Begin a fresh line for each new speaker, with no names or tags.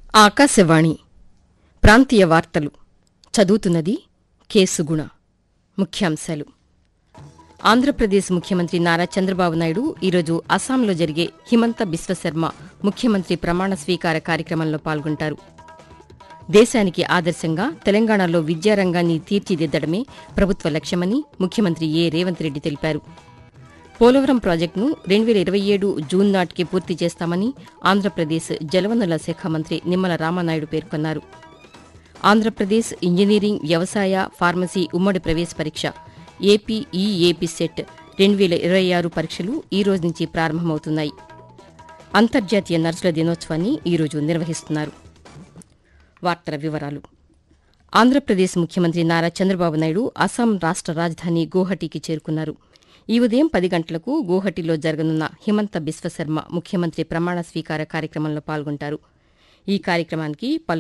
ఆకాశవాణి ప్రాంతీయ వార్తలు చదువుతున్నది కేసుగుణ ముఖ్యాంశాలు ఆంధ్రప్రదేశ్ ముఖ్యమంత్రి నారా చంద్రబాబు నాయుడు ఈరోజు అస్సాంలో జరిగే హిమంత బిశ్వశర్మ ముఖ్యమంత్రి ప్రమాణ స్వీకార కార్యక్రమంలో పాల్గొంటారు దేశానికి ఆదర్శంగా తెలంగాణలో విద్యారంగాన్ని తీర్చిదిద్దడమే ప్రభుత్వ లక్ష్యమని ముఖ్యమంత్రి ఏ రేవంత్ రెడ్డి తెలిపారు పోలవరం ప్రాజెక్టును రెండు వేల ఇరవై ఏడు జూన్ నాటికి పూర్తి చేస్తామని ఆంధ్రప్రదేశ్ జలవనరుల శాఖ మంత్రి నిమ్మల రామానాయుడు పేర్కొన్నారు ఆంధ్రప్రదేశ్ ఇంజనీరింగ్ వ్యవసాయ ఫార్మసీ ఉమ్మడి ప్రవేశ పరీక్ష ఏపీ ఈఏపీ సెట్ రెండు వేల ఇరవై ఆరు పరీక్షలు ఈ రోజు నుంచి ప్రారంభమవుతున్నాయి అంతర్జాతీయ నర్సుల దినోత్సవాన్ని ఈరోజు నిర్వహిస్తున్నారు వార్తల వివరాలు ఆంధ్రప్రదేశ్ ముఖ్యమంత్రి నారా చంద్రబాబు నాయుడు అస్సాం రాష్ట రాజధాని గోహటికి చేరుకున్నారు ఈ ఉదయం పది గంటలకు గోహటిలో జరగనున్న హిమంత బిశ్వశర్మ ముఖ్యమంత్రి ప్రమాణ స్వీకార కార్యక్రమంలో పాల్గొంటారు ఈ కార్యక్రమానికి పలు